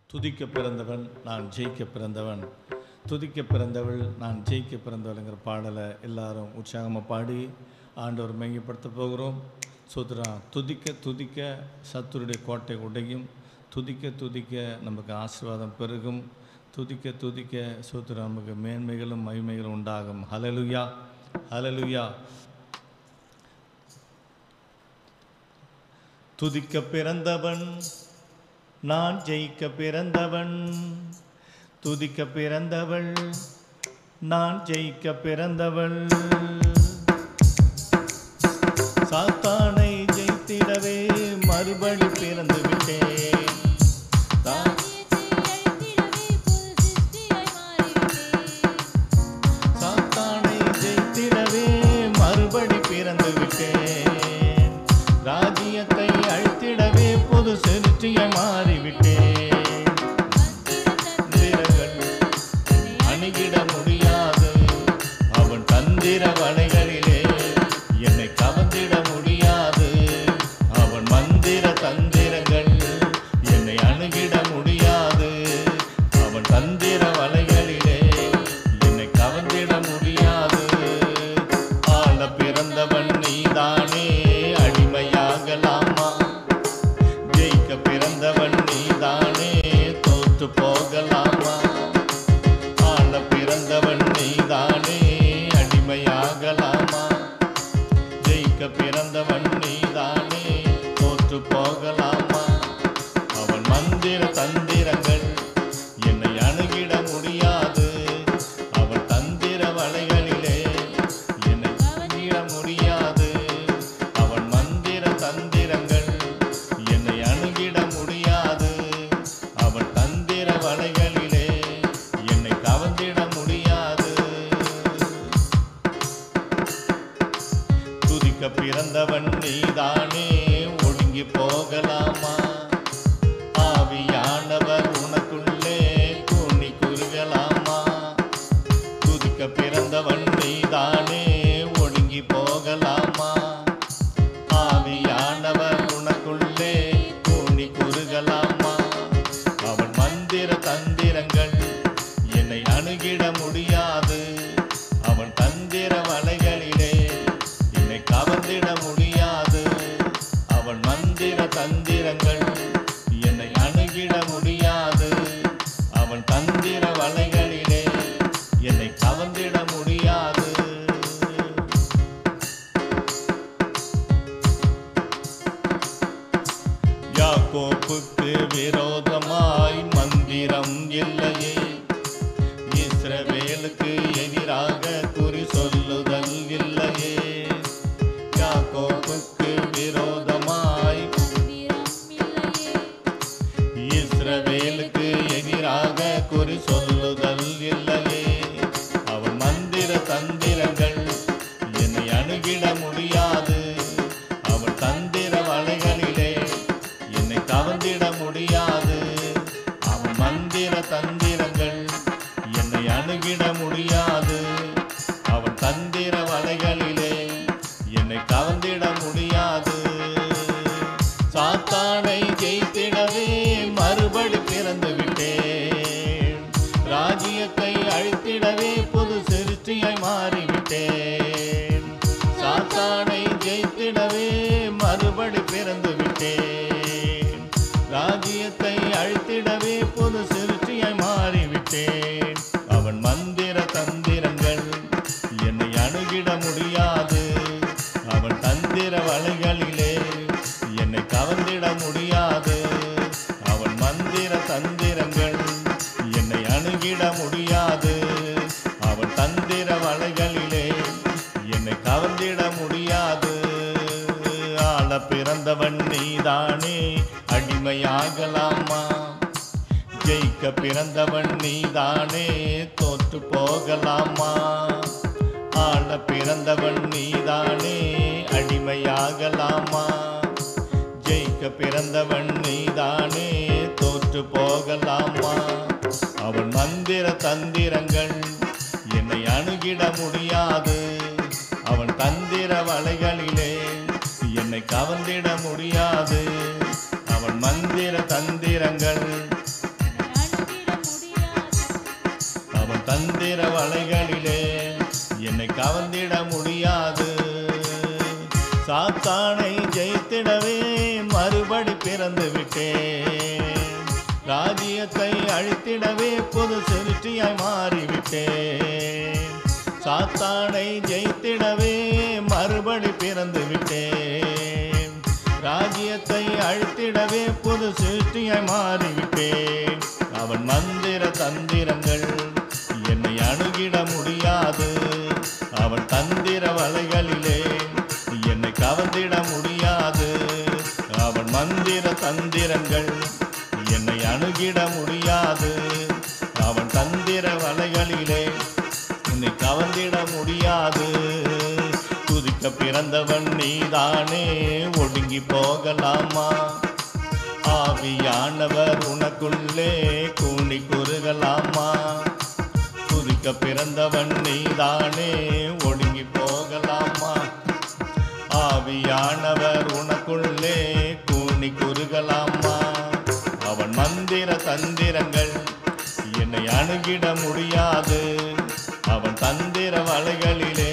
துதிக்க பிறந்தவன் நான் ஜெயிக்க பிறந்தவன் துதிக்க பிறந்தவள் நான் ஜெயிக்க பிறந்தவள்ங்கிற பாடலை எல்லாரும் உற்சாகமாக பாடி ஆண்டவர் மையப்படுத்த போகிறோம் சோத்ரா துதிக்க துதிக்க சத்துருடைய கோட்டை உடையும் துதிக்க துதிக்க நமக்கு ஆசீர்வாதம் பெருகும் துதிக்க துதிக்க சோத்ரா நமக்கு மேன்மைகளும் மகிமைகளும் உண்டாகும் ஹலலுயா ஹலலுயா துதிக்க பிறந்தவன் நான் ஜெயிக்க பிறந்தவன் துதிக்க பிறந்தவள் நான் ஜெயிக்க பிறந்தவள் சாத்தானை ஜெயித்திடவே மறுபடி பிறந்து விட்டேன் தான் சாத்தானை ஜெயித்திடவே மறுபடி பிறந்து விட்டேன் ராஜ்யத்தை அழித்திடவே பொது சிருஷ்டியை மாறிவிட்டேன் தந்திரங்கள் அணுகிட முடியாது அவன் தந்திர வலைகளிலே என்னை கவர்ந்திட முடியாது அவன் மந்திர தந்திரங்கள் என்னை அணுகிட முடியாது அவன் தந்திர வலைகளிலே என்னை கவர்ந்திட முடியாது ஆள பிறந்தவன் நீதானே அடிமையாகலாமா ஜெயிக்க பிறந்தவன் நீதானே தோற்று போகலாமா ஆள பிறந்தவன் நீதானே அடிமையாகலாமா ஜெயிக்க பிறந்தவன் நீதானே தோற்று போகலாமா அவன் மந்திர தந்திரங்கள் என்னை அணுகிட முடியாது அவன் தந்திர வலைகளிலே என்னை அணுகிட முடியாது அவன் மந்திர தந்திரங்கள் என்னை அணுகிட முடியாது அவன் தந்திர வலைகளிலே என்னை கவர்ந்திட முடியாது துதிக்க பிறந்தவன் நீதானே ஒடுங்கி போகலாமா ஆவியானவர் உனக்குள்ளே கூணி குறுகலாமா துதிக்க பிறந்தவன் நீதானே ஒடுங்கி போகலாமா ஆவியானவர் உனக்குள்ளே கூணி குறுகலாமா அவன் மந்திர தந்திரங்கள் என்னை அணுகிட முடியாது அவன் தந்திர வலைகளிலே என்னை கவர்ந்திட முடியாது அவன் மந்திர தந்திரங்கள் என்னை அணுகிட முடியாது அவன் தந்திர வலைகளிலே என்னை கவர்ந்திட முடியாது யாக்கோப்புக்கு விரோதமாய் மந்திரம் இல்லையே இஸ்ரவேலுக்கு எதிராக குறி சொல்லுதல் இல்லையே யாக்கோப்புக்கு விரோதமாய் இஸ்ரவேலுக்கு எதிராக குறி சொல்லுதல் இல்லையே அவன் மந்திர தந்திரங்கள் என்னை அணுகிட முடியாது அவன் தந்திர வலைகளிலே என்னை கவர்ந்திட முடியாது அவன் மந்திர தந்திரங்கள் என்னை அணுகிட முடியாது அவன் தந்திர வலைகளிலே என்னை கவர்ந்திட முடியாது சாத்தானை ஜெயித்திடவே மறுபடி பிறந்து விட்டேன் ராஜ்யத்தை அழித்திடவே புது சிருஷ்டியாய் மாறிவிட்டேன் சாத்தானை ஜெயித்திடவே மறுபடி பிறந்து விட்டேன் ராஜ்யத்தை அழித்திடவே புது சிருஷ்டியாய் மாறிவிட்டேன் அவன் மந்திர தந்திரங்கள் என்னை அணுகிட முடியாது அவன் தந்திர வலைகளிலே என்னை கவர்ந்திட முடியாது அவன் மந்திர தந்திரங்கள் என்னை அணுகிட முடியாது அவன் தந்திர வலைகளிலே என்னை கவர்ந்திட முடியாது ஆள பிறந்தவன் நீதானே அடிமையாகலாமா ஜெயிக்க பிறந்தவன் நீதானே தோற்று போகலாமா ஆள பிறந்தவன் நீதானே அடிமையாகலாமா ஜெயிக்க பிறந்தவன் நீதானே தோற்று போகலாமா அவன் மந்திர தந்திரங்கள் என்னை அணுகிட முடியாது அவன் தந்திர வலைகளிலே என்னை கவர்ந்திட முடியாது அவன் மந்திர தந்திரங்கள் சாத்தானை ஜெயித்திடவே மறுபடி பிறந்து விட்டேன் ராஜ்யத்தை அழித்திடவே புது சிருஷ்டியாய் மாறிவிட்டேன் சாத்தானை ஜெயித்திடவே மறுபடி பிறந்து விட்டேன் ராஜ்யத்தை அழித்திடவே புது சிருஷ்டியாய் மாறிவிட்டேன் அவன் மந்திர தந்திரங்கள் என்னை அணுகிட முடியாது அவன் தந்திர வலைகளிலே என்னை கவர்ந்திட முடியாது அவன் மந்திர தந்திரங்கள் என்னை அணுகிட முடியாது அவன் தந்திர வலைகளிலே என்னை கவர்ந்திட முடியாது துதிக்க பிறந்தவன் நீதானே ஒடுங்கி போகலாமா ஆவியானவர் உனக்குள்ளே கூணி குறுகலாமா துதிக்க பிறந்தவன் நீதானே ஒடுங்கி போகலாமா ஆவியானவர் உனக்குள்ளே கூணி குறுகலாமா அவன் மந்திர தந்திரங்கள் என்னை அணுகிட முடியாது அவன் தந்திர வலைகளிலே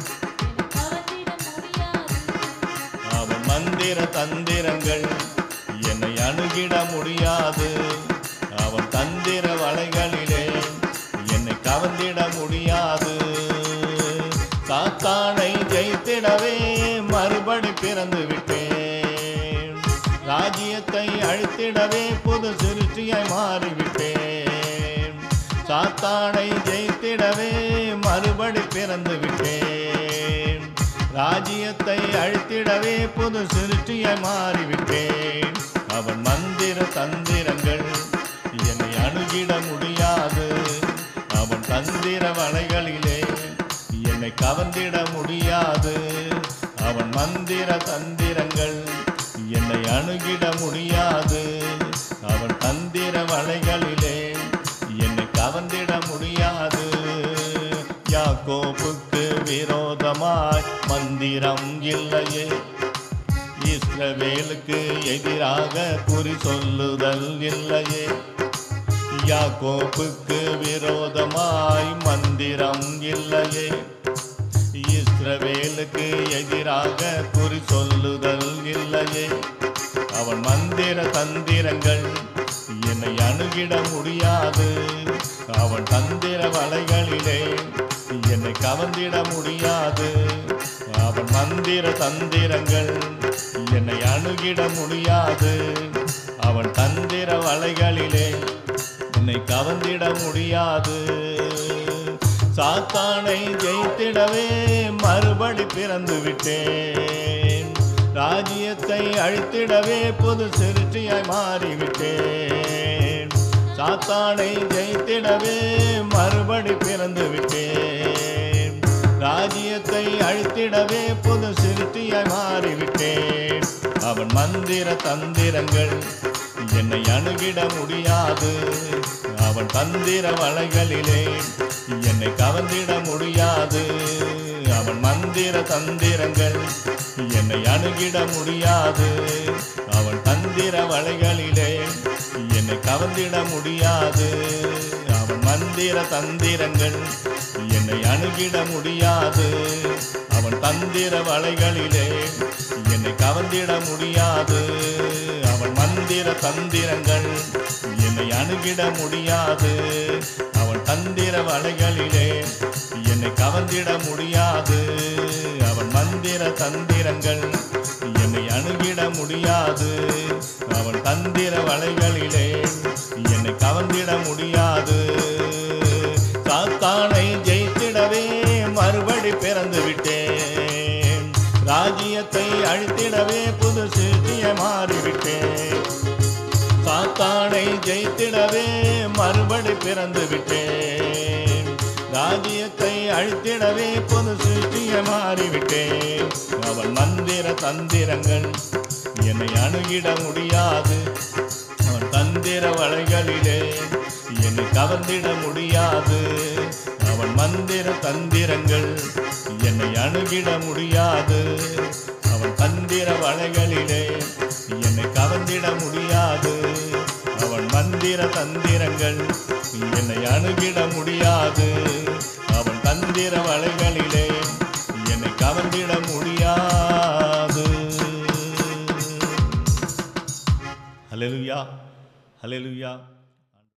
அவன் மந்திர தந்திரங்கள் என்னை அணுகிட முடியாது அவன் தந்திர வலைகளிலே என்னை கவர்ந்திட முடியாது சாத்தானை ஜெயித்திடவே மறுபடி பிறந்து விட்டேன் ராஜ்யத்தை அழித்திடவே புது சிருஷ்டியாய் மாறிவிட்டேன் சாத்தானை ஜெயித்திடவே மறுபடி பிறந்து விட்டேன் ராஜ்யத்தை அழித்திடவே புது சிருஷ்டியாய் மாறிவிட்டேன் அவன் மந்திர தந்திரங்கள் என்னை அணுகிட முடியாது அவன் தந்திர வலைகளிலே என்னை கவர்ந்திட முடியாது அவன் மந்திர தந்திரங்கள் என்னை அணுகிட முடியாது அவன் தந்திர வலைகளிலே என்னை கவர்ந்திட முடியாது யாக்கோபுக்கு விரோதமாய் மந்திரம் இல்லையே இஸ்ரவேலுக்கு எதிராக குறி சொல்லுதல் இல்லையே யாக்கோப்புக்கு விரோதமாய் மந்திரம் இல்லையே இஸ்ரவேலுக்கு எதிராக குறி சொல்லுதல் இல்லையே அவன் மந்திர தந்திரங்கள் என்னை அணுகிட முடியாது அவன் தந்திர வலைகளிலே என்னை கவர்ந்திட முடியாது அவன் மந்திர தந்திரங்கள் என்னை அணுகிட முடியாது அவன் தந்திர வலைகளிலே என்னை கவர்ந்திட முடியாது சாத்தானை ஜெயித்திடவே மறுபடி பிறந்து விட்டேன் ராஜ்யத்தை அழித்திடவே புது சிருஷ்டியாய் மாறிவிட்டேன் சாத்தானை ஜெயித்திடவே மறுபடி பிறந்து விட்டேன் ராஜ்யத்தை அழித்திடவே புது சிருஷ்டியாய் மாறிவிட்டேன் அவன் மந்திர தந்திரங்கள் என்னை அணுகிட முடியாது அவன் தந்திர வலைகளிலே என்னை கவர்ந்திட முடியாது அவன் மந்திர தந்திரங்கள் என்னை அணுகிட முடியாது அவன் தந்திர வலைகளிலே என்னை கவர்ந்திட முடியாது அவன் மந்திர தந்திரங்கள் என்னை அணுகிட முடியாது அவன் தந்திர வலைகளிலே என்னை கவர்ந்திட முடியாது அவன் மந்திர தந்திரங்கள் என்னை அணுகிட முடியாது அவன் தந்திர வலைகளிலே என்னை கவர்ந்திட முடியாது அவன் மந்திர தந்திரங்கள் என்னை அணுகிட முடியாது அவன் தந்திர வலைகளிலே என்னை கவர்ந்திட முடியாது சாத்தானை ஜெயித்திடவே மறுபடி பிறந்து விட்டேன் ராஜ்யத்தை அழித்திடவே புது சிருஷ்டிய மாறிவிட்டேன் சாத்தானை ஜெயித்திடவே மறுபடி பிறந்து விட்டேன் ராஜ்யத்தை அழித்திடவே புது சிருஷ்டிய மாறிவிட்டேன் அவன் மந்திர தந்திரங்கள் என்னை அணுகிட முடியாது அவன் தந்திர வலைகளிலே என்னை கவர்ந்திட முடியாது அவன் மந்திர தந்திரங்கள் என்னை அணுகிட முடியாது அவன் தந்திர வலைகளிலே என்னை கவர்ந்திட முடியாது அவன் மந்திர தந்திரங்கள் என்னை அணுகிட முடியாது அவன் தந்திர வலைகளிலே என்னை கவர்ந்திட முடியாது ஹalleluya ஹalleluya